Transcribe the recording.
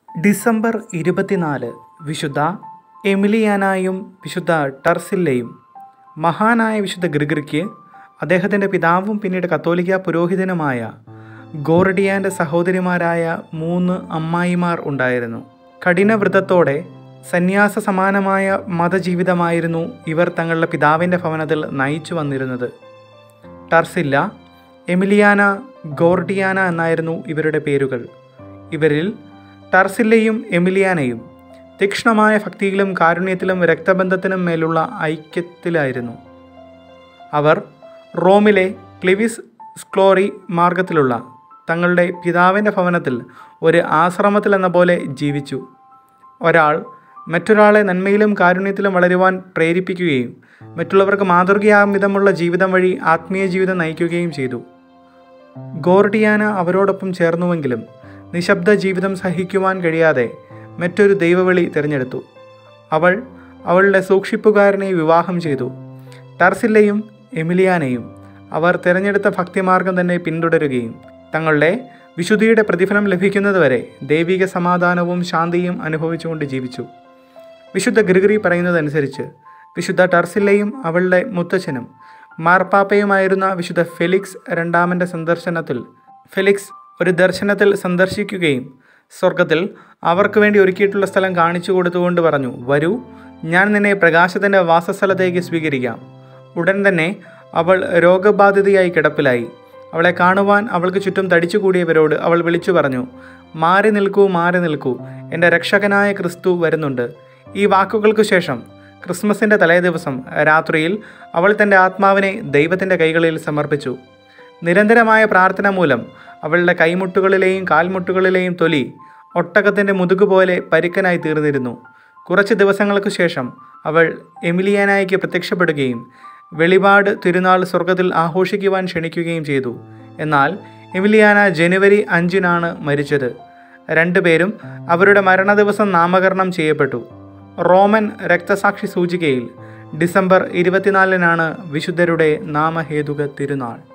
December ഇരുപത്തിനാല് വിശുദ്ധ എമിലിയാനായും വിശുദ്ധ ടർസില്ലയും മഹാനായ വിശുദ്ധ ഗ്രിഗറിക്ക് അദ്ദേഹത്തിൻ്റെ പിതാവും പിന്നീട് കത്തോലിക്ക പുരോഹിതനുമായ ഗോർഡിയാൻ്റെ സഹോദരിമാരായ മൂന്ന് അമ്മായിമാർ ഉണ്ടായിരുന്നു കഠിനവ്രതത്തോടെ സന്യാസ സമാനമായ മതജീവിതമായിരുന്നു ഇവർ തങ്ങളുടെ പിതാവിൻ്റെ ഭവനത്തിൽ നയിച്ചു വന്നിരുന്നത് ടർസില്ല എമിലിയാന ഗോർഡിയാന എന്നായിരുന്നു ഇവരുടെ പേരുകൾ ഇവരിൽ ടർസില്ലയും എമിലിയാനയും തീക്ഷ്ണമായ ഭക്തിയിലും കാരുണ്യത്തിലും രക്തബന്ധത്തിനും മേലുള്ള ഐക്യത്തിലായിരുന്നു അവർ റോമിലെ ക്ലിവിസ് സ്ക്ലോറി മാർഗത്തിലുള്ള തങ്ങളുടെ പിതാവിൻ്റെ ഭവനത്തിൽ ഒരു ആശ്രമത്തിൽ എന്ന പോലെ ജീവിച്ചു ഒരാൾ മറ്റൊരാളെ നന്മയിലും കാരുണ്യത്തിലും വളരുവാൻ പ്രേരിപ്പിക്കുകയും മറ്റുള്ളവർക്ക് മാതൃകയാകും വിധമുള്ള ജീവിതം വഴി ആത്മീയ ജീവിതം നയിക്കുകയും ചെയ്തു ഗോർഡിയാന അവരോടൊപ്പം ചേർന്നുവെങ്കിലും നിശബ്ദ ജീവിതം സഹിക്കുവാൻ കഴിയാതെ മറ്റൊരു ദൈവവിളി തിരഞ്ഞെടുത്തു അവൾ അവളുടെ സൂക്ഷിപ്പുകാരനെ വിവാഹം ചെയ്തു ടർസില്ലയും എമിലിയാനയും അവർ തിരഞ്ഞെടുത്ത ഭക്തിമാർഗം തന്നെ പിന്തുടരുകയും തങ്ങളുടെ വിശുദ്ധിയുടെ പ്രതിഫലം ലഭിക്കുന്നതുവരെ ദൈവിക സമാധാനവും ശാന്തിയും അനുഭവിച്ചുകൊണ്ട് ജീവിച്ചു വിശുദ്ധ ഗ്രിഗറി പറയുന്നതനുസരിച്ച് വിശുദ്ധ ടർസില്ലയും അവളുടെ മുത്തച്ഛനും മാർപ്പാപ്പയുമായിരുന്ന വിശുദ്ധ ഫെലിക്സ് രണ്ടാമൻ്റെ സന്ദർശനത്തിൽ ഫെലിക്സ് ഒരു ദർശനത്തിൽ സന്ദർശിക്കുകയും സ്വർഗത്തിൽ അവർക്ക് വേണ്ടി ഒരുക്കിയിട്ടുള്ള സ്ഥലം കാണിച്ചു കൊടുത്തുകൊണ്ട് പറഞ്ഞു വരൂ ഞാൻ നിന്നെ പ്രകാശത്തിൻ്റെ വാസസ്ഥലത്തേക്ക് സ്വീകരിക്കാം ഉടൻ തന്നെ അവൾ രോഗബാധിതയായി കിടപ്പിലായി അവളെ കാണുവാൻ അവൾക്ക് ചുറ്റും തടിച്ചുകൂടിയവരോട് അവൾ വിളിച്ചു പറഞ്ഞു മാറി നിൽക്കൂ മാറി നിൽക്കൂ എൻ്റെ രക്ഷകനായ ക്രിസ്തു വരുന്നുണ്ട് ഈ വാക്കുകൾക്ക് ശേഷം ക്രിസ്മസിൻ്റെ തലേദിവസം രാത്രിയിൽ അവൾ തൻ്റെ ആത്മാവിനെ ദൈവത്തിൻ്റെ കൈകളിൽ സമർപ്പിച്ചു നിരന്തരമായ പ്രാർത്ഥന മൂലം അവളുടെ കൈമുട്ടുകളിലെയും കാൽമുട്ടുകളിലെയും തൊലി ഒട്ടകത്തിൻ്റെ മുതുകു പോലെ പരുക്കനായി തീർന്നിരുന്നു കുറച്ച് ദിവസങ്ങൾക്ക് ശേഷം അവൾ എമിലിയാനായിക്ക് പ്രത്യക്ഷപ്പെടുകയും വെളിപാട് തിരുനാൾ സ്വർഗത്തിൽ ആഘോഷിക്കുവാൻ ക്ഷണിക്കുകയും ചെയ്തു എന്നാൽ എമിലിയാന ജനുവരി അഞ്ചിനാണ് മരിച്ചത് രണ്ടുപേരും അവരുടെ മരണദിവസം നാമകരണം ചെയ്യപ്പെട്ടു റോമൻ രക്തസാക്ഷി സൂചികയിൽ ഡിസംബർ ഇരുപത്തിനാലിനാണ് വിശുദ്ധരുടെ നാമഹേതുക തിരുനാൾ